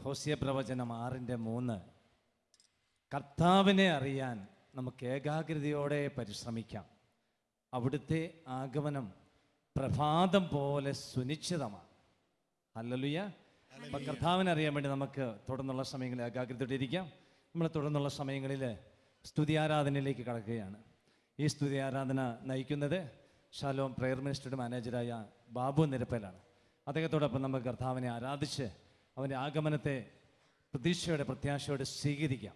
ഹോസിയ പ്രവചനം ആറിൻ്റെ മൂന്ന് കർത്താവിനെ അറിയാൻ നമുക്ക് ഏകാഗ്രതയോടെ പരിശ്രമിക്കാം അവിടുത്തെ ആഗമനം പ്രഭാതം പോലെ സുനിശ്ചിതമാണ് അല്ലലുയ്യ അപ്പം കർത്താവിനെ അറിയാൻ വേണ്ടി നമുക്ക് തുടർന്നുള്ള സമയങ്ങളിൽ ഏകാഗ്രതയോടെ ഇരിക്കാം നമ്മൾ തുടർന്നുള്ള സമയങ്ങളിൽ സ്തുതി ആരാധനയിലേക്ക് കടക്കുകയാണ് ഈ സ്തുതി ആരാധന നയിക്കുന്നത് ഷാലോം പ്രെയർ മിനിസ്റ്ററുടെ മാനേജരായ ബാബു നിരപ്പലാണ് അദ്ദേഹത്തോടൊപ്പം നമുക്ക് കർത്താവിനെ ആരാധിച്ച് അവൻ്റെ ആഗമനത്തെ പ്രതീക്ഷയോടെ പ്രത്യാശയോടെ സ്വീകരിക്കാം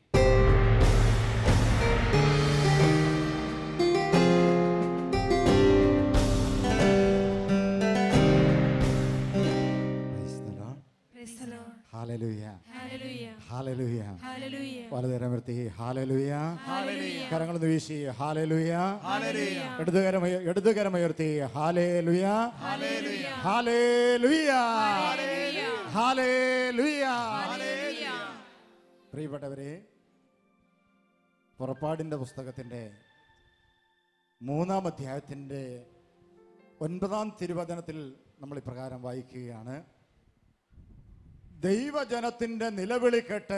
Praise the Lord. Praise the Lord. Hallelujah. Hallelujah. Hallelujah. Hallelujah. വലതുകരം നിർത്തി ഹാലലുയ Hallelujah. കരങ്ങൾ വീശി ഹാലലുയ Hallelujah. ഇടതുകരം ഇടതുകരമുയർത്തി ഹാലേലുയ ഹാലേലുയ ഹാലേലുയ പ്രിയപ്പെട്ടവരെ പുറപ്പാടിൻ്റെ പുസ്തകത്തിൻ്റെ മൂന്നാം അധ്യായത്തിൻ്റെ ഒൻപതാം തിരുവചനത്തിൽ നമ്മൾ ഇപ്രകാരം വായിക്കുകയാണ് ദൈവജനത്തിൻ്റെ നിലവിളി കേട്ട്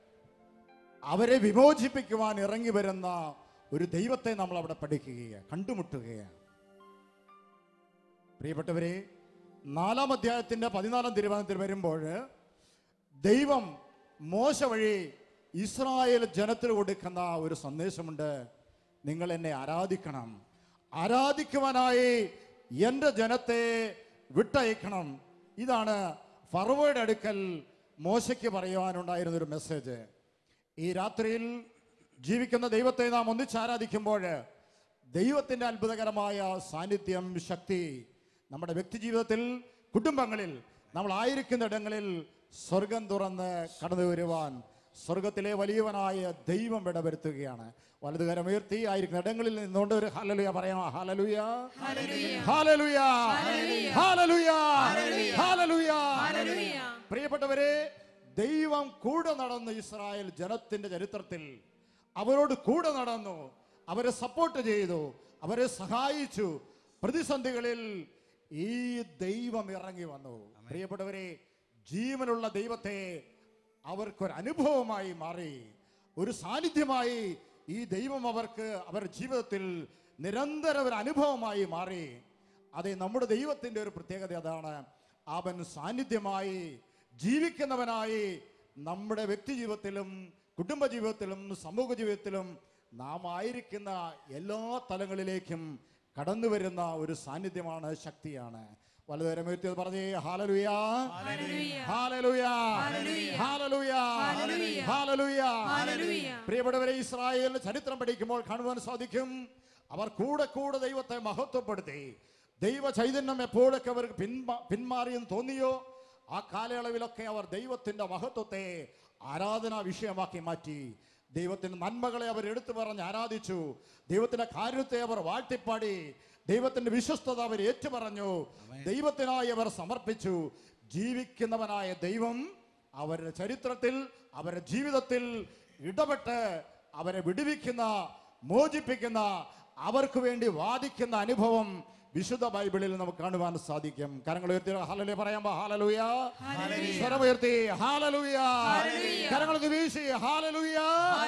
അവരെ വിമോചിപ്പിക്കുവാൻ ഇറങ്ങി വരുന്ന ഒരു ദൈവത്തെ നമ്മൾ അവിടെ പഠിക്കുകയാണ് കണ്ടുമുട്ടുകയാണ് പ്രിയപ്പെട്ടവരെ നാലാം അധ്യായത്തിന്റെ പതിനാലാം തിരുവനന്തപുരത്തിൽ വരുമ്പോൾ ദൈവം മോശ വഴി ഇസ്രായേൽ ജനത്തിന് കൊടുക്കുന്ന ഒരു സന്ദേശമുണ്ട് നിങ്ങൾ എന്നെ ആരാധിക്കണം ആരാധിക്കുവാനായി എൻ്റെ ജനത്തെ വിട്ടയക്കണം ഇതാണ് ഫറവോയുടെ അടുക്കൽ മോശയ്ക്ക് പറയുവാനുണ്ടായിരുന്ന ഒരു മെസ്സേജ് ഈ രാത്രിയിൽ ജീവിക്കുന്ന ദൈവത്തെ നാം ഒന്നിച്ചാരാധിക്കുമ്പോൾ ദൈവത്തിൻ്റെ അത്ഭുതകരമായ സാന്നിധ്യം ശക്തി നമ്മുടെ വ്യക്തിജീവിതത്തിൽ കുടുംബങ്ങളിൽ നമ്മൾ ആയിരിക്കുന്ന ഇടങ്ങളിൽ സ്വർഗം തുറന്ന് കടന്നു വരുവാൻ സ്വർഗത്തിലെ വലിയവനായ ദൈവം ഇടവരുത്തുകയാണ് വലതുകരം ഉയർത്തി ആയിരിക്കുന്ന ഇടങ്ങളിൽ നിന്നുകൊണ്ട് ഒരു ഹലലുയ പറയാം ഹലലുയ ഹലലുയ ഹലലുയ ഹലലുയ പ്രിയപ്പെട്ടവരെ ദൈവം കൂടെ നടന്നു ഇസ്രായേൽ ജനത്തിന്റെ ചരിത്രത്തിൽ അവരോട് കൂടെ നടന്നു അവരെ സപ്പോർട്ട് ചെയ്തു അവരെ സഹായിച്ചു പ്രതിസന്ധികളിൽ ഈ ദൈവം ഇറങ്ങി വന്നു പ്രിയപ്പെട്ടവരെ ജീവനുള്ള ദൈവത്തെ അവർക്കൊരു അനുഭവമായി മാറി ഒരു സാന്നിധ്യമായി ഈ ദൈവം അവർക്ക് അവരുടെ ജീവിതത്തിൽ നിരന്തരം ഒരു അനുഭവമായി മാറി അതെ നമ്മുടെ ദൈവത്തിൻ്റെ ഒരു പ്രത്യേകത അതാണ് അവൻ സാന്നിധ്യമായി ജീവിക്കുന്നവനായി നമ്മുടെ വ്യക്തി ജീവിതത്തിലും കുടുംബ ജീവിതത്തിലും സമൂഹ ജീവിതത്തിലും നാം ആയിരിക്കുന്ന എല്ലാ തലങ്ങളിലേക്കും കടന്നു വരുന്ന ഒരു സാന്നിധ്യമാണ് ശക്തിയാണ് വലതുവരം ഉയർത്തിയത് പറഞ്ഞേ ഹാലലുയാ ഹാലലുയാ ഹാലലുയാ ഹാലലുയാ പ്രിയപ്പെട്ടവരെ ഇസ്രായേലിന്റെ ചരിത്രം പഠിക്കുമ്പോൾ കാണുവാൻ സാധിക്കും അവർ കൂടെ കൂടെ ദൈവത്തെ മഹത്വപ്പെടുത്തി ദൈവ ചൈതന്യം എപ്പോഴൊക്കെ അവർക്ക് പിന്മാ പിന്മാറിയെന്ന് തോന്നിയോ ആ കാലയളവിലൊക്കെ അവർ ദൈവത്തിന്റെ മഹത്വത്തെ ആരാധനാ വിഷയമാക്കി മാറ്റി ദൈവത്തിന്റെ നന്മകളെ അവർ എടുത്തു പറഞ്ഞ് ആരാധിച്ചു ദൈവത്തിന്റെ കാര്യത്തെ അവർ വാഴ്ത്തിപ്പാടി ദൈവത്തിന്റെ വിശ്വസ്തത അവർ ഏറ്റുപറഞ്ഞു ദൈവത്തിനായി അവർ സമർപ്പിച്ചു ജീവിക്കുന്നവനായ ദൈവം അവരുടെ ചരിത്രത്തിൽ അവരുടെ ജീവിതത്തിൽ ഇടപെട്ട് അവരെ വിടുവിക്കുന്ന മോചിപ്പിക്കുന്ന അവർക്ക് വേണ്ടി വാദിക്കുന്ന അനുഭവം വിശുദ്ധ ബൈബിളിൽ നമുക്ക് കാണുവാൻ സാധിക്കും കരങ്ങൾ ഉയർത്തി ഹാലലൂയ പറയാമോ ഹാലലൂയ സ്വരമുയർത്തി ഹാലലൂയ കരങ്ങൾ ഒന്ന് വീശി ഹാലലൂയ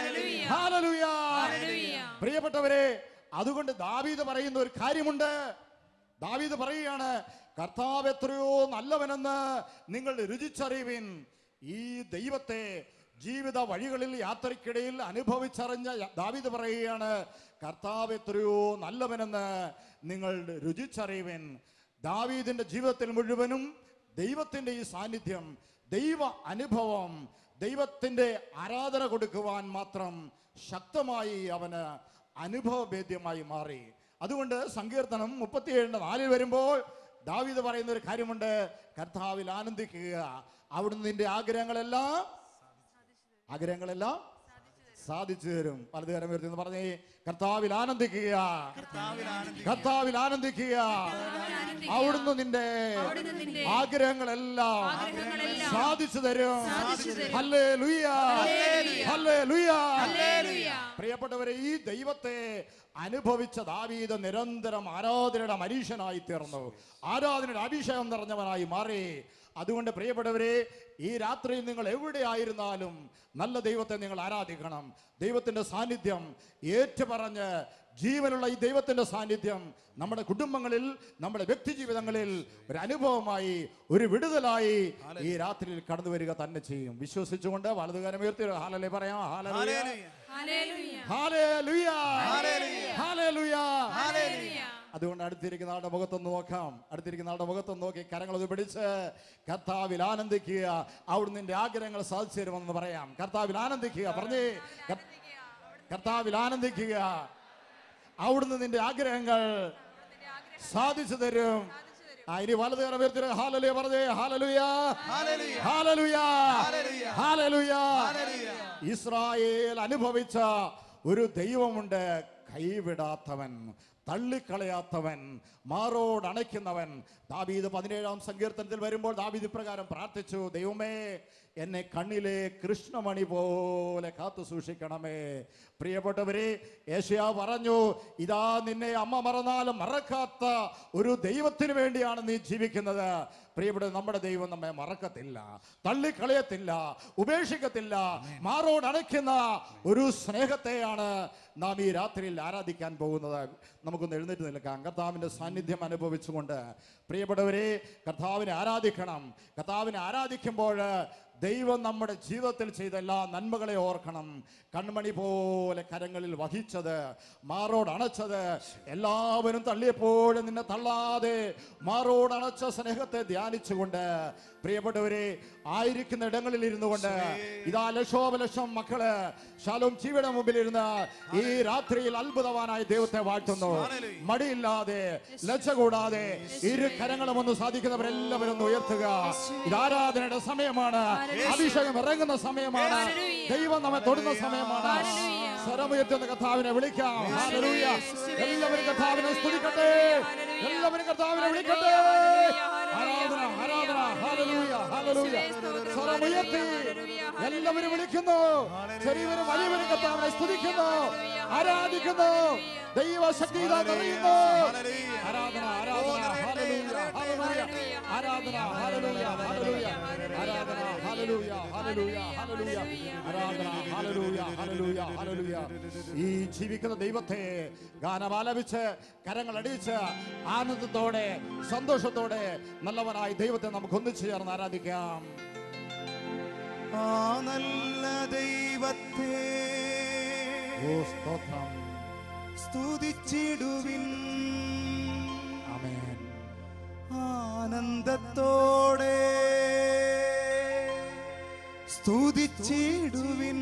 ഹാലലൂയ പ്രിയപ്പെട്ടവരെ അതുകൊണ്ട് ദാവീദ് പറയുന്ന ഒരു കാര്യമുണ്ട് ദാവീദ് പറയുകയാണ് കർത്താവ് എത്രയോ നല്ലവനെന്ന് നിങ്ങൾ രുചിച്ചറിയുവിൻ ഈ ദൈവത്തെ ജീവിത വഴികളിൽ യാത്രയ്ക്കിടയിൽ അനുഭവിച്ചറിഞ്ഞ ദാവീദ് പറയുകയാണ് കർത്താവ് എത്രയോ നല്ലവനെന്ന് നിങ്ങൾ രുചിച്ചറിയുവിൻ ദാവീദിന്റെ ജീവിതത്തിൽ മുഴുവനും ദൈവത്തിന്റെ ഈ സാന്നിധ്യം ദൈവ അനുഭവം ദൈവത്തിന്റെ ആരാധന കൊടുക്കുവാൻ മാത്രം ശക്തമായി അവന് അനുഭവഭേദ്യമായി മാറി അതുകൊണ്ട് സങ്കീർത്തനം മുപ്പത്തിയേഴിന്റെ നാലിൽ വരുമ്പോൾ ദാവീദ് പറയുന്ന ഒരു കാര്യമുണ്ട് കർത്താവിൽ ആനന്ദിക്കുക അവിടുന്ന് നിന്റെ ആഗ്രഹങ്ങളെല്ലാം ആഗ്രഹങ്ങളെല്ലാം സാധിച്ചു തരും വലതുകരം ഉയർത്തി എന്ന് പറഞ്ഞേ കർത്താവിൽ ആനന്ദിക്കുക കർത്താവിൽ ആനന്ദിക്കുക അവിടുന്ന് നിന്റെ ആഗ്രഹങ്ങളെല്ലാം സാധിച്ചു തരും ഹല്ലേ ലുയ്യ ഹല്ലേ ലുയ്യ പ്രിയപ്പെട്ടവരെ ഈ ദൈവത്തെ അനുഭവിച്ച ദാവീദ് നിരന്തരം ആരാധനയുടെ മരീഷനായി തീർന്നു ആരാധനയുടെ അഭിഷേകം നിറഞ്ഞവനായി മാറി അതുകൊണ്ട് പ്രിയപ്പെട്ടവരെ ഈ രാത്രിയിൽ നിങ്ങൾ എവിടെയായിരുന്നാലും നല്ല ദൈവത്തെ നിങ്ങൾ ആരാധിക്കണം ദൈവത്തിന്റെ സാന്നിധ്യം ഏറ്റുപറഞ്ഞ് ജീവനുള്ള ഈ ദൈവത്തിന്റെ സാന്നിധ്യം നമ്മുടെ കുടുംബങ്ങളിൽ നമ്മുടെ വ്യക്തി ജീവിതങ്ങളിൽ ഒരു അനുഭവമായി ഒരു വിടുതലായി ഈ രാത്രിയിൽ കടന്നു വരിക തന്നെ ചെയ്യും വിശ്വസിച്ചുകൊണ്ട് വലതുകാരം ഉയർത്തി ഹാലലെ പറയാം hallelujah hallelujah hallelujah hallelujah hallelujah അതുകൊണ്ട് അടുത്തിരിക്കുന്ന ആളുടെ മുഖത്തൊന്ന് നോക്കാം അടുത്തിരിക്കുന്ന ആളുടെ മുഖത്തൊന്ന് നോക്കി കരങ്ങളൊന്ന് പിടിച്ച് കർത്താവിൽ ആനന്ദിക്കുക അവിടുന്ന് നിന്റെ ആഗ്രഹങ്ങൾ സാധിച്ചു തരുമെന്ന് പറയാം കർത്താവിൽ ആനന്ദിക്കുക പറഞ്ഞേ കർ- കർത്താവിൽ ആനന്ദിക്കുക അവിടുന്ന് നിന്റെ ആഗ്രഹങ്ങൾ സാധിച്ചു തരും ആ ഇനി വലത് കരം ഉയർത്തി ഹാലലുയ പറഞ്ഞേ ഹാലലുയ ഹാലലുയ ഹാലലുയ ഇസ്രായേൽ അനുഭവിച്ച ഒരു ദൈവമുണ്ട് കൈവിടാത്തവൻ തള്ളിക്കളയാത്തവൻ മാറോട് അണയ്ക്കുന്നവൻ ദാവീദ് പതിനേഴാം സങ്കീർത്തനത്തിൽ വരുമ്പോൾ ദാവീദ് ഇപ്രകാരം പ്രാർത്ഥിച്ചു ദൈവമേ എന്നെ കണ്ണിലെ കൃഷ്ണമണി പോലെ കാത്തു സൂക്ഷിക്കണമേ പ്രിയപ്പെട്ടവരെ ഏഷ്യ പറഞ്ഞു ഇതാ നിന്നെ അമ്മ മറന്നാലും മറക്കാത്ത ഒരു ദൈവത്തിന് വേണ്ടിയാണ് നീ ജീവിക്കുന്നത് പ്രിയപ്പെട്ട നമ്മുടെ ദൈവം നമ്മെ മറക്കത്തില്ല തള്ളിക്കളയത്തില്ല ഉപേക്ഷിക്കത്തില്ല മാറോട് അണയ്ക്കുന്ന ഒരു സ്നേഹത്തെയാണ് നാം ഈ രാത്രിയിൽ ആരാധിക്കാൻ പോകുന്നത് നമുക്കൊന്ന് എഴുന്നേറ്റ് നിൽക്കാം കർത്താവിൻ്റെ സാന്നിധ്യം അനുഭവിച്ചുകൊണ്ട് പ്രിയപ്പെട്ടവരെ കർത്താവിനെ ആരാധിക്കണം കർത്താവിനെ ആരാധിക്കുമ്പോൾ ദൈവം നമ്മുടെ ജീവിതത്തിൽ ചെയ്ത എല്ലാ നന്മകളെ ഓർക്കണം കൺമണി പോലെ കരങ്ങളിൽ വഹിച്ചത് മാറോട് അണച്ചത് എല്ലാവരും തള്ളിയപ്പോഴും നിന്നെ തള്ളാതെ മാറോട് അണച്ച സ്നേഹത്തെ ധ്യാനിച്ചുകൊണ്ട് പ്രിയപ്പെട്ടവരെ ആയിരിക്കുന്ന ഇടങ്ങളിൽ ഇരുന്നു കൊണ്ട് ഇതാ ലക്ഷോപലക്ഷം മക്കള് ശാലോം ജീവിയുടെ മുമ്പിൽ ഇരുന്ന് ഈ രാത്രിയിൽ അത്ഭുതവാനായ ദൈവത്തെ വാഴ്ത്തുന്നു മടിയില്ലാതെ ലജ്ജ കൂടാതെ ഇരു കരങ്ങളും ഒന്ന് സാധിക്കുന്നവരെല്ലാവരും ഒന്ന് ഉയർത്തുക ഇത് ആരാധനയുടെ സമയമാണ് അഭിഷേകം ഇറങ്ങുന്ന സമയമാണ് ദൈവം നമ്മെ തൊടുന്ന സമയമാണ് സ്വരമുയർത്തുന്ന കഥാവിനെ വിളിക്കാം ഹാലലൂയ എല്ലാവരും കഥാവിനെ സ്തുതിക്കട്ടെ എല്ലാവരും കർത്താവിനെ വിളിക്കട്ടെ ആരാധന ആരാധന ഹാലലൂയ ഹാലലൂയ സ്വരമുയർത്തി എല്ലാവരും വിളിക്കുന്നു ചെറിയവരും വലിയവരും കർത്താവിനെ സ്തുതിക്കുന്നു ആരാധിക്കുന്നു ദൈവശക്തി ഇതാ നിറയുന്നു ആരാധന ആരാധന ഹാലലൂയ ഹാലലൂയ ആരാധന ഹാലലൂയ ഹാലലൂയ ആരാധന ഹാലലൂയ ഹാലലൂയ ഹാലലൂയ ആരാധന ഹാലലൂയ ഹാലലൂയ ഹാലലൂയ ഈ ജീവിക്കുന്ന ദൈവത്തെ ഗാനമാലപിച്ച് കരങ്ങൾ അടിച്ച് ആനന്ദത്തോടെ സന്തോഷത്തോടെ നല്ലവനായി ദൈവത്തെ നമുക്ക് ഒന്നിച്ചു ചേർന്ന് ആരാധിക്കാം ആ നല്ല ദൈവത്തെ ഓ സ്തോത്രം സ്തുതിച്ചിടുവിൻ ആമേൻ ആനന്ദത്തോടെ സ്തുതിച്ചിടുവിൻ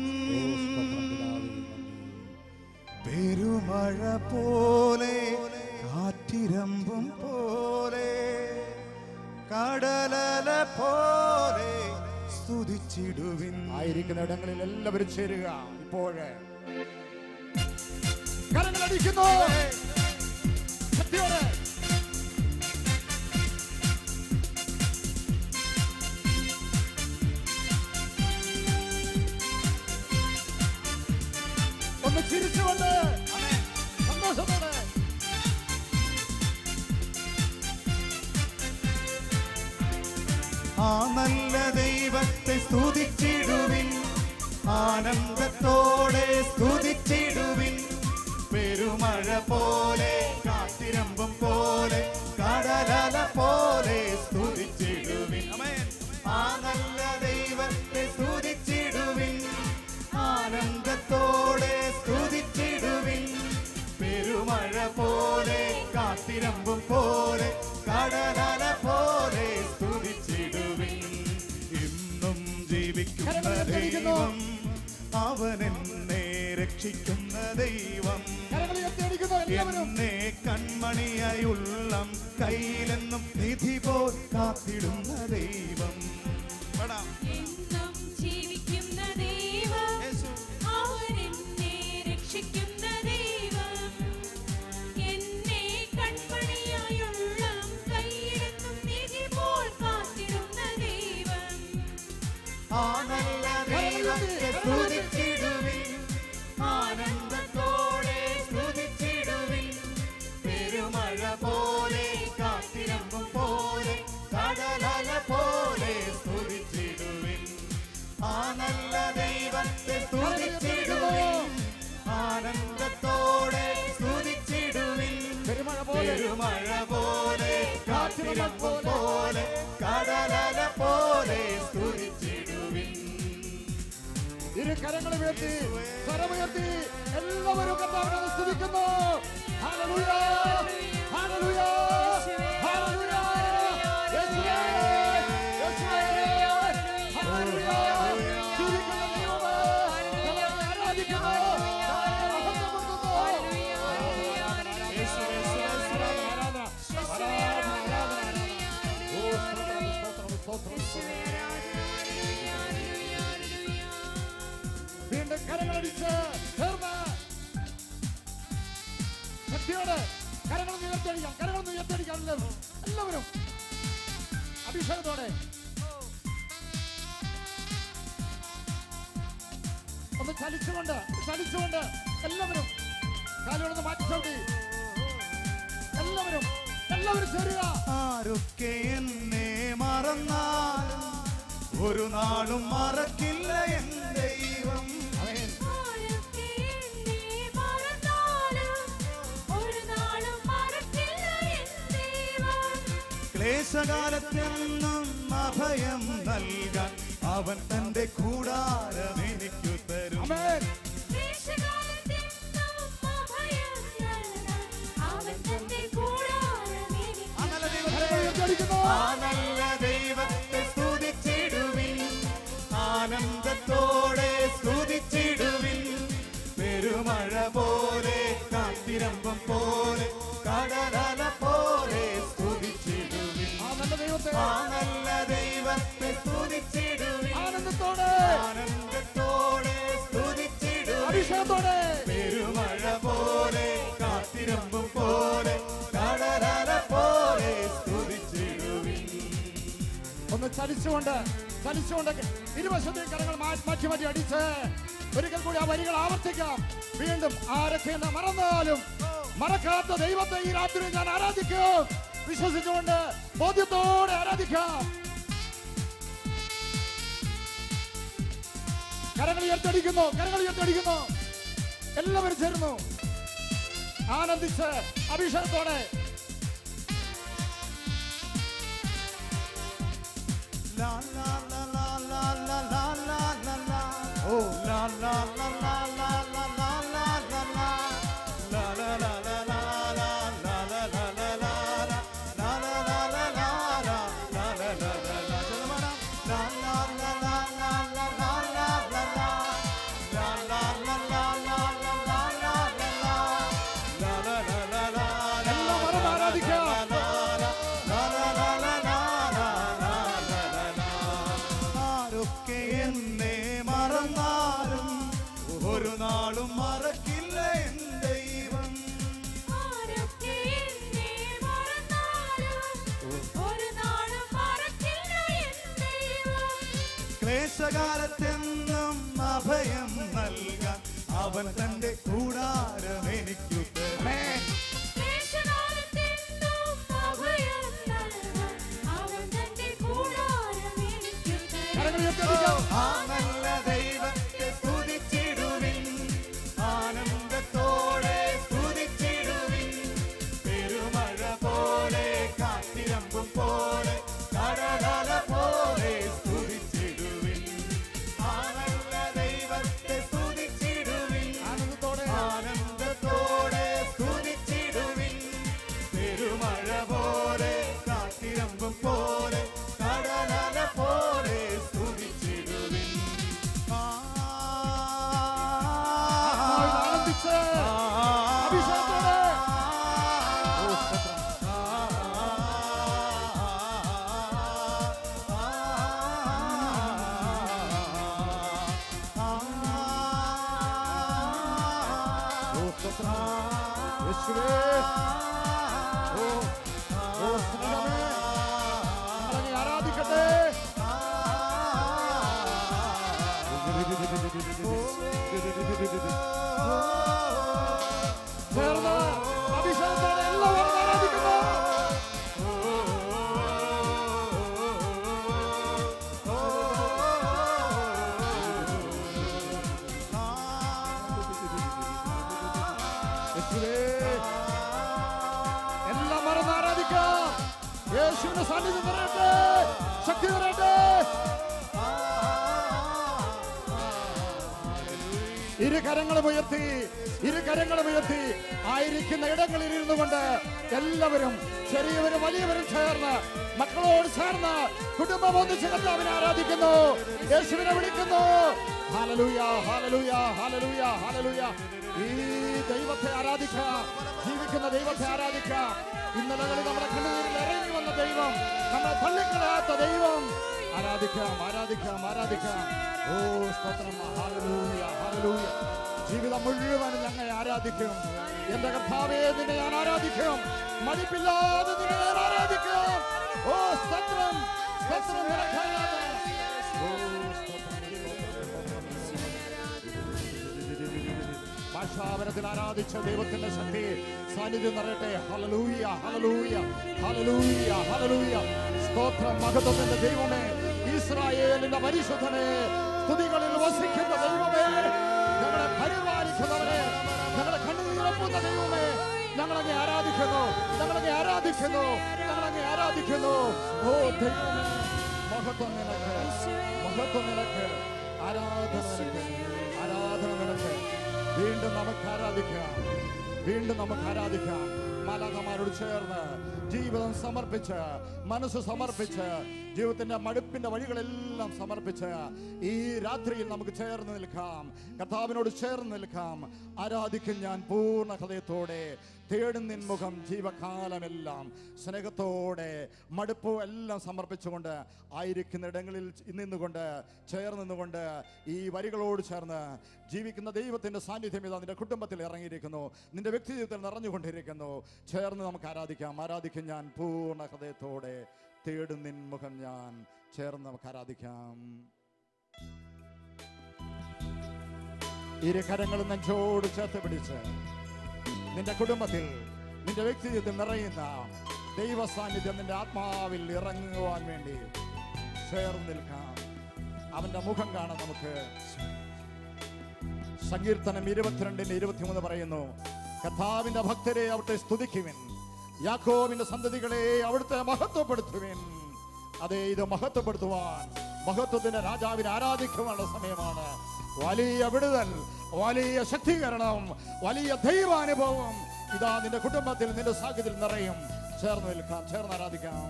പെരുമഴ പോലെ കാറ്റിരമ്പും പോലെ കടലല പോലെ സ്തുതിച്ചിടുവിൻ ആയിരിക്കുന്ന ഇടങ്ങളിൽ എല്ലാവരും ചേരുക ഇപ്പോഴ് കരങ്ങളടിക്കുന്നു ശക്തിയോടെ ഒന്ന് ചിരിച്ചുകൊണ്ട് സന്തോഷത്തോടെ ആ നല്ല ദൈവത്തെ സ്തുതിച്ചിടുവിൻ ആനന്ദത്തോടെ സ്തുതിച്ചിടുവിൻ പെരുമഴ പോലെ കാത്തിരമ്പും പോലെ കടലല പോലെ സ്തുതിച്ചിടുവിൻ ആ നല്ല ദൈവത്തെ സ്തുതിച്ചിടുവിൻ ആനന്ദത്തോടെ സ്തുതിച്ചിടുവിൻ പെരുമഴ പോലെ കാത്തിരമ്പും പോലെ കടലല പോലെ സ്തുതിച്ചിടുവിൻ ഇന്നും ജീവിക്കുന്ന കരങ്ങളുയർത്തിയിരിക്കുന്നു. ദൈവം അവൻ എന്നെ രക്ഷിക്കുന്ന ദൈവം കരങ്ങളുയർത്തിയടിക്കുന്നു എല്ലാവരും എന്നെ കൺമണിയായി ഉള്ളം കയ്യിലെന്നും നിധി പോൽ കാത്തിടുന്ന ദൈവം പാടാം. എന്നും ജീവിക്കുന്ന ദൈവം അവൻ എന്നെ രക്ഷിക്കുന്ന ദൈവം എന്നെ കൺമണിയായുള്ള കൈയിലെത്തും നിധി പോൽ കാത്തിടുന്ന ദൈവം ആ നല്ല ദൈവത്തെ സ്തുതിച്ചിടുവിൻ ആനന്ദത്തോടെ സ്തുതിച്ചിടുവിൻ പെരുമഴ പോലെ കാത്തിരമ്പും പോലെ കടലല പോലെ കാത്തിരമ്പം പോലെ കടലല പോലെ സ്തുതിച്ചിടുവിൻ ഇരു കരങ്ങൾ ഉയർത്തി സ്വരമുയർത്തി എല്ലാവരും കർത്താവിനെ ഒന്ന് സ്തുതിക്കുന്നു ഹല്ലേലൂയ ഹല്ലേലൂയ ഹല്ലേലൂയ യേശുവേ യേശുവേ ഹല്ലേലൂയ സ്തുതിക്കുന്ന ദൈവമേ ഞങ്ങളെ ആരാധിക്കുന്നു ഞങ്ങളെ മഹത്വപ്പെടുത്തുന്നു യേശുവേ യേശുവേ ആരാധന ആരാധന ആരാധന ഓ സ്തോത്രം സ്തോത്രം സ്തോത്രം വീണ്ടും കരങ്ങളടിച്ച് ചേർന്ന് ശക്തിയോടെ കരങ്ങൾ ഉയർത്തടിക്കാം കരങ്ങൾ ഉയർത്തടിക്കാം എല്ലാവരും എല്ലാവരും അഭിഷേകത്തോടെ ഒന്ന് ചലിച്ചുകൊണ്ട് ചലിച്ചുകൊണ്ട് എല്ലാവരും കാലുകളൊന്ന് മാറ്റി ചവിട്ടി എല്ലാവരും എല്ലാവരും ചേരുക ആരൊക്കെ എന്നെ മറന്നാലും ഒരു നാളും മറക്കില്ല എൻ ദൈവം ആരൊക്കെ എന്നെ മറന്നാലും ഒരു നാളും മറക്കില്ല എൻ ദൈവം ക്ലേശകാലത്തെന്നും അഭയം നൽകാൻ അവൻ തന്റെ കൂടാരം എനിക്കു തരും ആമേൻ ദേശകാലത്തെന്നും അഭയം നൽകാൻ അവൻ തന്റെ കൂടാരം ആ നല്ല ദൈവത്തെ കരങ്ങൾ ഉയർത്തിയടിക്കുന്നു ആ നല്ല ദൈവത്തെ സ്തുതിച്ചിടുവിൻ ആനന്ദത്തോടെ സ്തുതിച്ചിടുവിൻ പെരുമഴ പോലെ കാത്തിരമ്പം പോലെ കടലല പോലെ സ്തുതിച്ചിടുവിൻ ആ നല്ല ദൈവത്തെ ആ നല്ല ദൈവത്തെ സ്തുതിച്ചിടുവിൻ ആനന്ദത്തോടെ ആനന്ദത്തോടെ സ്തുതിച്ചിടുവിൻ അഭിഷേകത്തോടെ പെരുമഴ പോലെ കാത്തിരമ്പും പോലെ കടലല പോലെ സ്തുതിച്ചിടുവിൻ ഒന്ന് ചലിച്ചുകൊണ്ട് ചലിച്ചുകൊണ്ട് ഇരുവശത്തെ കരങ്ങൾ മാറ്റി മാറ്റി മാറ്റി അടിച്ച് ഒരിക്കൽ കൂടി ആ വരികൾ ആവർത്തിക്കാം വീണ്ടും ആരൊക്കെ എന്നെ മറന്നാലും മറക്കാത്ത ദൈവത്തെ ഈ രാത്രി ഞാൻ ആരാധിക്കും വിശ്വസിച്ചുകൊണ്ട് ബോധ്യത്തോടെ ആരാധിക്കാം കരങ്ങൾ ഉയർത്തടിക്കുന്നു കരങ്ങൾ ഉയർത്തടിക്കുന്നു എല്ലാവരും ചേർന്നു ആനന്ദിച്ച് അഭിഷേകത്തോടെ La la la la la la la la la la. Oh la la la la la la la la la la. La la la la la la la la la la la la. La la la la la la la la la la la. ചെറുമരം. La la la la la la la la la la. La la la la la la la la la la. La la la la la la എല്ലാം മറന്ന് ആരാധിക്കാം ആരൊക്കെ എന്നെ മറന്നാലും ഒരു നാളും മറക്കില്ല N ദൈവം ആരൊക്കെ എന്നെ മറന്നാലും ഒരു നാളും മറക്കില്ല എൻ ദൈവം ക്ലേശകാലത്തെന്നും അഭയം നൽകാൻ അവൻ തന്റെ കൂടാരം എനിക്കു തരും ദേശകാലത്തെന്നും അഭയം നൽകാൻ അവൻ തന്റെ കൂടാരം എനിക്കു തരും. കരങ്ങൾ ഉയർത്തിയടിക്കാം ആ നല്ല ദൈവത്തെ സ്തുതിച്ചിടുവിൻ ആനന്ദത്തോടെ സ്തുതിച്ചിടുവിൻ പെരുമഴ പോലെ കാത്തിരമ്പും പോലെ കടലല പോലെ സ്തുതിച്ചിടുവിൻ ആ നല്ല ദൈവത്തെ സ്തുതിച്ചിടുവിൻ ആനന്ദത്തോടെ ആനന്ദത്തോടെ സ്തുതിച്ചിടുവിൻ പെരുമഴ പോലെ കാത്തിരമ്പും പോലെ കടലല പോലെ സ്തുതിച്ചിടുവിൻ ആ ആനന്ദിച്ച് അഭിഷേകത്തോടെ യേശുവേ ഓ ഓ സ്നേഹമേ ഞങ്ങളങ്ങ് ആരാധിക്കട്ടെ ചേർന്ന് അഭിഷേകത്തോടെ എല്ലാവരും ആരാധിക്കുന്നു യേശുവേ എല്ലാം മറന്ന് ആരാധിക്കാം യേശുവിന്റെ സാന്നിധ്യം നിറയട്ടെ ശക്തി നിറയട്ടെ ഇരു കരങ്ങളും ഉയർത്തി ഇരു കരങ്ങളും ഉയർത്തി ആയിരിക്കുന്ന ഇടങ്ങളിൽ ഇരുന്നു കൊണ്ട് എല്ലാവരും ചെറിയവരും വലിയവരും ചേർന്ന് മക്കളോട് ചേർന്ന് കുടുംബം ഒന്നിച്ച് കർത്താവിനെ ആരാധിക്കുന്നു യേശുവിനെ വിളിക്കുന്നു ഹാലലൂയ ഹാലലൂയ ഹാലലൂയ ഹാലലൂയ ഈ ദൈവത്തെ ആരാധിക്കാം ജീവിക്കുന്ന ദൈവത്തെ ആരാധിക്കാം ഇന്നലകളിൽ നമ്മുടെ കണ്ണുനീരിൽ ഇറങ്ങി വന്ന ദൈവം നമ്മളെ തള്ളിക്കളയാത്ത ദൈവം ആരാധിക്കാം ആരാധിക്കാം ആരാധിക്കാം ഓ സ്തോത്രം ഹാലലൂയ ഹാലലൂയ ജീവിതം മുഴുവൻ ഞങ്ങൾ ആരാധിക്കും എന്റെ കർത്താവേ നിന്നെ ഞാൻ ആരാധിക്കും മടിപ്പില്ലാതെ നിന്നെ ഞാൻ ആരാധിക്കും ഓ സ്തോത്രം സ്തോത്രം നിനക്കാരാധന. ഓ, ഭാഷാപരത്തിൽ ആരാധിച്ച ദൈവത്തിന്റെ ശക്തി സാന്നിധ്യം നിറയട്ടെ ഹലലൂയ ഹലലൂയ ഹലലൂയ ഹലലൂയ സ്തോത്രം മഹത്വത്തിന്റെ ദൈവമേ ഇസ്രായേലിന്റെ പരിശുദ്ധനെ സ്തുതികളിൽ വസിക്കുന്ന ദൈവമേ ഞങ്ങളെ പരിപാലിക്കുന്നവരെ ഞങ്ങളെ കണ്ണുനീരപ്പുന്ന ദൈവമേ ഞങ്ങളങ്ങെ ആരാധിക്കുന്നു ഞങ്ങളങ്ങെ ആരാധിക്കുന്നു ഞങ്ങളങ്ങെ ആരാധിക്കുന്നു ഓ ദൈവമേ മഹത്വം നിനക്ക് മഹത്വം നിനക്ക് ആരാധന നിനക്ക് ആരാധന നിനക്ക് വീണ്ടും നമുക്ക് ആരാധിക്കാം വീണ്ടും നമുക്ക് ആരാധിക്കാം മാലാഖമാരോട് ചേർന്ന് ജീവിതം സമർപ്പിച്ച് മനസ്സ് സമർപ്പിച്ച് ജീവിതത്തിന്റെ മടുപ്പിന്റെ വഴികളെല്ലാം സമർപ്പിച്ച് ഈ രാത്രിയിൽ നമുക്ക് ചേർന്ന് നിൽക്കാം കർത്താവിനോട് ചേർന്ന് നിൽക്കാം ആരാധിക്കും ഞാൻ പൂർണ്ണ ഹൃദയത്തോടെ തേടും നിൻ മുഖം ജീവകാലമെല്ലാം സ്നേഹത്തോടെ മടുപ്പ് എല്ലാം സമർപ്പിച്ചുകൊണ്ട് ആയിരിക്കുന്ന ഇടങ്ങളിൽ നിന്നുകൊണ്ട് ചേർന്ന് നിന്നുകൊണ്ട് ഈ വരികളോട് ചേർന്ന് ജീവിക്കുന്ന ദൈവത്തിന്റെ സാന്നിധ്യം ഇതാ നിന്റെ കുടുംബത്തിൽ ഇറങ്ങിയിരിക്കുന്നു നിന്റെ വ്യക്തി ജീവിതത്തിൽ നിറഞ്ഞുകൊണ്ടിരിക്കുന്നു ചേർന്ന് നമുക്ക് ആരാധിക്കാം ആരാധിക്കും ഞാൻ പൂർണ്ണ ഹൃദയത്തോടെ തേടും നിൻ മുഖം ഞാൻ ചേർന്ന് നമുക്ക് ആരാധിക്കാം ഇരു കരങ്ങളും നെഞ്ചോട് ചേർത്ത് പിടിച്ച് നിന്റെ കുടുംബത്തിൽ നിന്റെ വ്യക്തി ജീവിതത്തിൽ നിറയുന്ന ദൈവ സാന്നിധ്യം നിന്റെ ആത്മാവിൽ ഇറങ്ങുവാൻ വേണ്ടി ചേർന്ന് നിൽക്കാം അവന്റെ മുഖം കാണാൻ നമുക്ക് സങ്കീർത്തനം ഇരുപത്തിരണ്ടിന്റെ ഇരുപത്തിമൂന്ന് പറയുന്നു കഥാവിന്റെ ഭക്തരെ അവിടുത്തെ സ്തുതിക്കുവിൻ യാക്കോവിന്റെ സന്തതികളെ അവിടുത്തെ മഹത്വപ്പെടുത്തുവിൻ അതെ ഇത് മഹത്വപ്പെടുത്തുവാൻ മഹത്വത്തിന്റെ രാജാവിനെ ആരാധിക്കുവാനുള്ള സമയമാണ് വലിയ വിടുതൽ വലിയ ശക്തീകരണം വലിയ ദൈവാനുഭവം ഇതാ നിന്റെ കുടുംബത്തിൽ നിന്റെ സാഹചര്യത്തിൽ നിറയും ചേർന്ന് നിൽക്കാം ചേർന്ന് ആരാധിക്കാം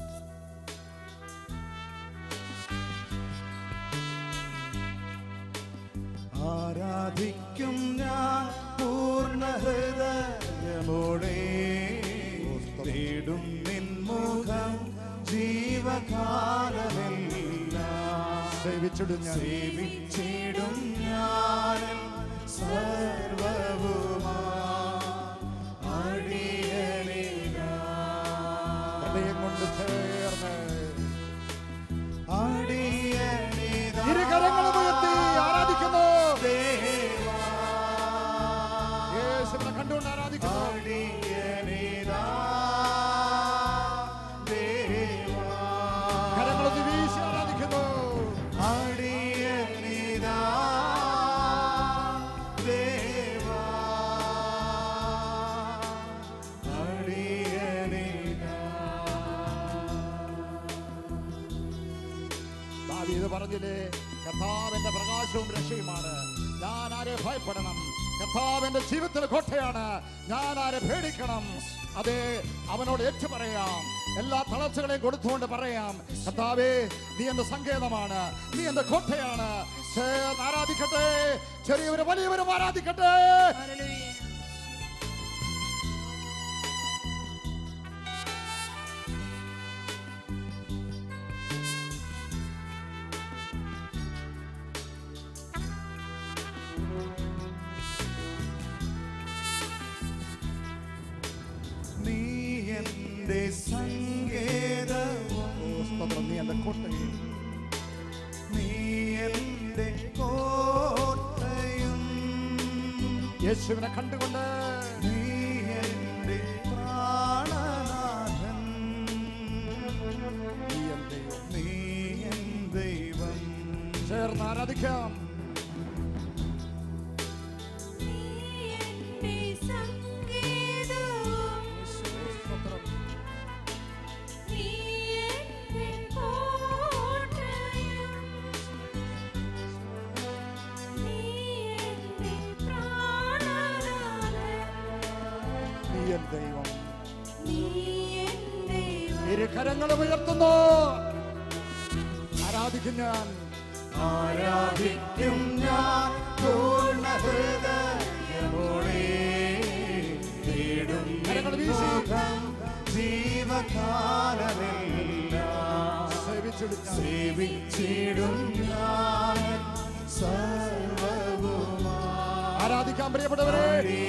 ആരാധിക്കും ഞാൻ പൂർണ്ണ ഹൃദയമോടെ തേടും നിൻ മുഖം ജീവകാലമെല്ലാം സേവിച്ചിടും ഞാൻ സേവിച്ചിടും ഞാൻ സർവവുമാ അടിയനെ ഹൃദയം കൊണ്ട് ചേർന്ന് അടിയനിതാ ഇരുകരങ്ങളും ഉയർത്തി ആരാധിക്കുന്നു ദേവാ യേശുവിനെ കണ്ടുകൊണ്ട് ആരാധിക്കുന്നു അടിയനിതാ ദേവാ കരങ്ങളൊന്ന് വീശി ആരാധിക്കുന്നു അടിയനിതാ ദേവാ അടിയനിതാ ദാവീദ് പറഞ്ഞില്ലേ കർത്താവിന്റെ പ്രകാശവും രക്ഷയുമാണ് ഞാൻ ആരെ ഭയപ്പെടണം കർത്താവിന്റെ ജീവിതത്തിലെ കോട്ടയാണ് ഞാൻ ആരെ പേടിക്കണം അതെ അവനോട് ഏറ്റു പറയാം എല്ലാ തളർച്ചകളെയും കൊടുത്തുകൊണ്ട് പറയാം കർത്താവേ നീ എന്റെ സങ്കേതമാണ് നീ എന്റെ കോട്ടയാണ് ചേർന്ന് ആരാധിക്കട്ടെ ചെറിയവരും വലിയവരും ആരാധിക്കട്ടെ നീ എന്റെ സങ്കേതവും സ്തോത്രം, നീ എന്റെ കോട്ടയും നീ എന്റെ കോട്ടയും യേശുവിനെ കണ്ടുകൊണ്ട് നീ എന്റെ പ്രാണനാഥൻ നീ എൻ ദൈവം. നീ എൻ ദൈവം ചേർന്ന് ആരാധിക്കാം എന്റെ സംഗീതവും നീ എൻ ദൈവം നീ എൻ ദൈവം ഇരു കരങ്ങളും ഉയർത്തുന്നു ആരാധിക്കും ഞാൻ ആരാധിക്കും ഞാൻ പൂർണ്ണ ഹൃദയമോടെ തേടും കരങ്ങൾ വീശി. മുഖം ജീവകാലമെല്ലാം സേവിച്ചിടും ഞാൻ. സേവിച്ചിടും ഞാൻ സർവവുമാ ആരാധിക്കാൻ പ്രിയപ്പെട്ടവരെ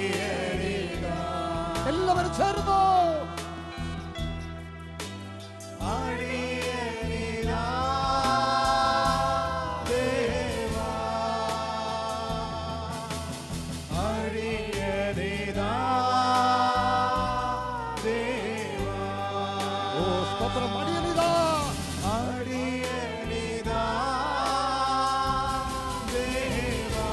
എല്ലാവരും ചേർന്നു അടിയനിതാ ദേവാ അടിയനിതാ ദേവാ ഓ സ്തോത്രം അടിയനിതാ അടിയനിതാ ദേവാ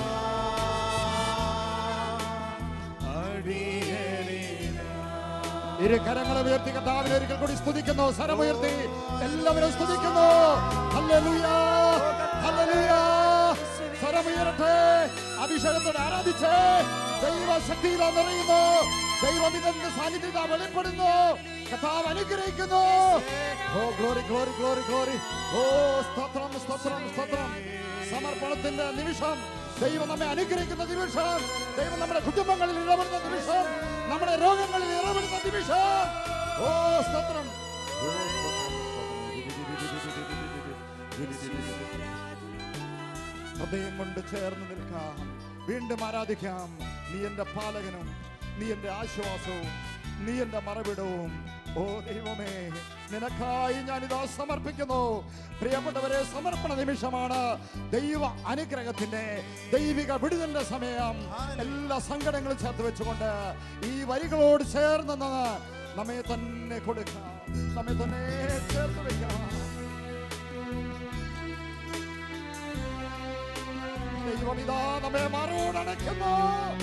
അടിയനിതാ ഇരു കരങ്ങളും ഉയർത്തി കർത്താവിനെ ഒരിക്കൽ കൂടി സ്തുതിക്കുന്നു സ്വരമുയർത്തി എല്ലാവരും സ്തുതിക്കുന്നു ഹല്ലേലൂയ ഹല്ലേലൂയ സ്വരമുയരട്ടെ അഭിഷേകത്തോടെ ആരാധിച്ച് ദൈവശക്തിയിലോ നിറയുന്നു ദൈവം ഇതിന്റെ സാന്നിധ്യത വെളിപ്പെടുന്നു കഥാവ് അനുഗ്രഹിക്കുന്നു ഓ ഗ്ലോറി ഗ്ലോറി ഗ്ലോറി ഗ്ലോറി ഓ സ്തോത്രം സ്തോത്രം സ്തോത്രം സമർപ്പണത്തിന്റെ നിമിഷം ദൈവം നമ്മെ അനുഗ്രഹിക്കുന്ന നിമിഷം ദൈവം നമ്മുടെ കുടുംബങ്ങളിൽ ഇടപെടുന്ന നിമിഷം നമ്മുടെ രോഗങ്ങളിൽ ഇടപെടുന്ന നിമിഷം ഓ സ്തോത്രം ഓ, സ്തോത്രം. ഹൃദയം കൊണ്ട് ചേർന്ന് നിൽക്കാം വീണ്ടും ആരാധിക്കാം നീ എന്റെ പാലകനും നീ എന്റെ ആശ്വാസവും നീ എന്റെ മറവിടവും ഓ ദൈവമേ നിനക്കായി ഞാനിതാ സമർപ്പിക്കുന്നു പ്രിയപ്പെട്ടവരെ സമർപ്പണ നിമിഷമാണ് ദൈവ അനുഗ്രഹത്തിന്റെ ദൈവിക വിടുതലിന്റെ സമയം എല്ലാ സങ്കടങ്ങളും ചേർത്ത് വെച്ചുകൊണ്ട് ഈ വരികളോട് ചേർന്ന് നിന്ന് നമ്മെ തന്നെ കൊടുക്കാം നമ്മെ തന്നെ ചേർത്ത് വെക്കാം ദൈവം ഇതാ നമ്മെ മറോടണയ്ക്കുന്നു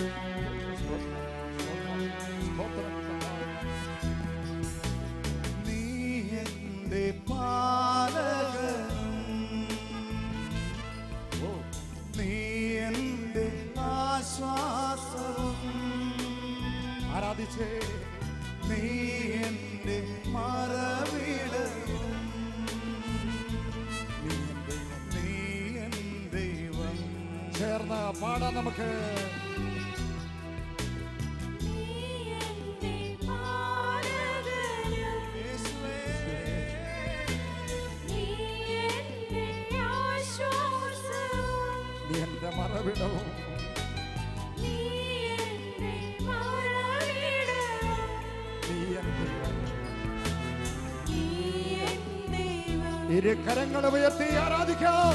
നീ എന്റെ പാലകനും നീ എന്റെ ആശ്വാസവും ആരാധിച്ചേ നീ എന്റെ മറവിടവും നീ എൻ ദൈവം. നീ എൻ ദൈവം ചേർന്ന് പാടാം നമുക്ക് നീ എന്റെ പാലകനും യേശുവേ നീ എന്റെ ആശ്വാസവും നീ എന്റെ മറവിടവും നീ എന്റെ മറവിടവും നീ എൻ ദൈവം. നീ എൻ ദൈവം ഇരു കരങ്ങളും ഉയർത്തി ആരാധിക്കാം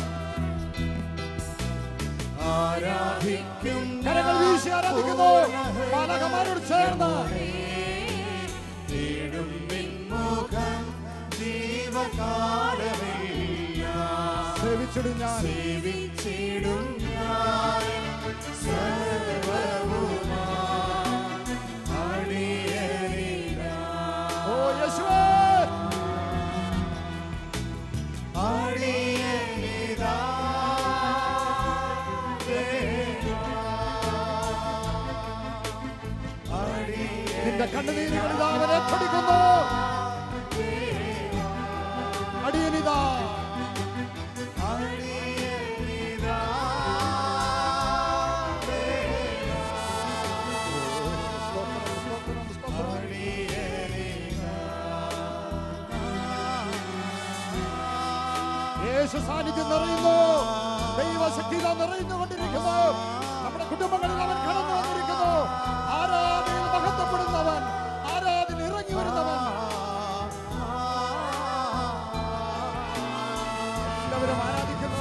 ആരാധിക്കും കരങ്ങൾ വീശി ആരാധിക്കുന്നു പാലകന്മാരോട് ചേർന്ന് തേടും നിൻമുഖം ജീവകാലമെല്ലാം സേവിച്ചിടും ഞാൻ സേവിച്ചിടും ഞാൻ സർവവുമാ അടിയനിതാ ഓ യേശുവേ അടിയനിതാ നിന്റെ കണ്ണുനീരുകൾ ഇതാ അവനെ പഠിക്കുന്നു അടിയനിതാ അടിയനിതാ യേശു സാന്നിധ്യം നിറയുന്നു ദൈവശക്തി ഇതാ നിറയുന്നുകൊണ്ടിരിക്കുന്നു നമ്മുടെ കുടുംബങ്ങളിൽ അവൻ കടന്നു വന്നിരിക്കുന്നു ആരാധനയിൽ മഹത്വപ്പെടുന്നവൻ ആരാധന ഇറങ്ങി വരുന്നവൻ എല്ലാവരും ആരാധിക്കുന്നു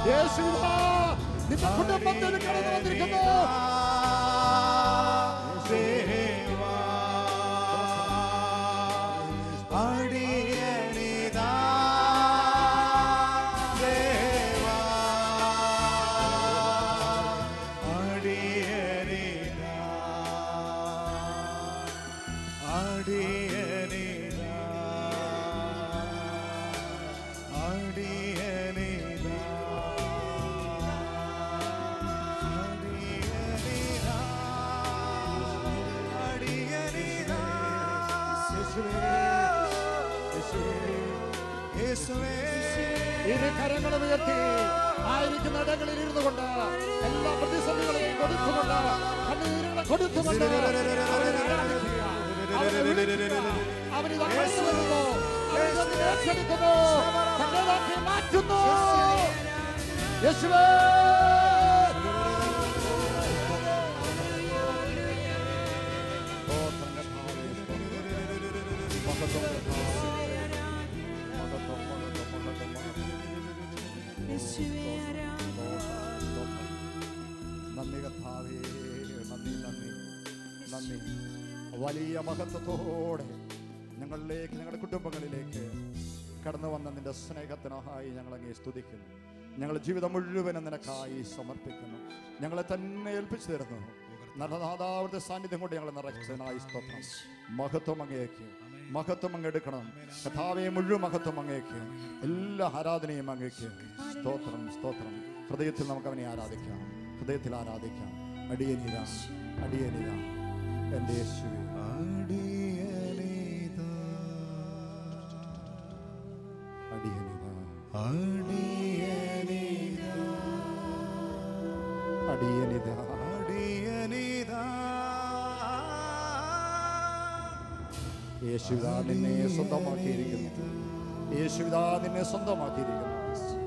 യേശുവിതാ നിന്റെ കുടുംബത്തിൽ കടന്നു വന്നിരിക്കുന്നു ദേവാ അടിയനിതാ ദേവാ അടിയനിതാ അടിയനിതാ അടിയനിതാ ഇരു കരങ്ങളും ഉയർത്തി ആയിരിക്കുന്ന ഇടങ്ങളിൽ ഇരുന്നു കൊണ്ട് എല്ലാ പ്രതിസന്ധികളെയും കൊടുത്തുകൊണ്ട് കണ്ണീരുകളെ കൊടുത്തുകൊണ്ട് അവനെ ആരാധിക്കുക. അവനെ വിളിക്കുക. അവനിതാ കടന്നു വരുന്നു. അവനിതാ നിന്നെ ഏറ്റെടുക്കുന്നു. തന്റേതാക്കി മാറ്റുന്നു യേശുവേ സ്തോത്രം കർത്താവേ, സ്തോത്രം. മഹത്വം കർത്താവേ. മഹത്വം, മഹത്വം, മഹത്വം, മഹത്വം. നന്ദി കർത്താവേ നന്ദി നന്ദി നന്ദി വലിയ മഹത്വത്തോടെ ഞങ്ങളിലേക്ക് ഞങ്ങളുടെ കുടുംബങ്ങളിലേക്ക് കടന്നു വന്ന നിന്റെ സ്നേഹത്തിനായി ഞങ്ങൾ അങ്ങേ സ്തുതിക്കുന്നു ഞങ്ങളുടെ ജീവിതം മുഴുവനും നിനക്കായി സമർപ്പിക്കുന്നു ഞങ്ങളെ തന്നെ ഏൽപ്പിച്ചു തരുന്നു നല്ലനാഥാവിന്റെ സാന്നിധ്യം കൊണ്ട് ഞങ്ങളെ നിറച്ചതിനായി സ്തോത്രം മഹത്വം അങ്ങേക്ക് മഹത്വം അങ്ങെടുക്കണം കഥാവെ മുഴുവൻ മഹത്വം അങ്ങേക്ക് എല്ലാ ആരാധനയും അങ്ങേക്ക് സ്തോത്രം സ്തോത്രം ഹൃദയത്തിൽ നമുക്ക് അവനെ ആരാധിക്കാം ഹൃദയത്തിൽ ആരാധിക്കാം അടിയനിത അടിയനിത എൻ്റെ യേശുവേ അടിയനിത അടിയനിത യേശുവിതാ നിന്നെ സ്വന്തമാക്കിയിരിക്കുന്നു യേശുവിതാ നിന്നെ സ്വന്തമാക്കിയിരിക്കുന്നു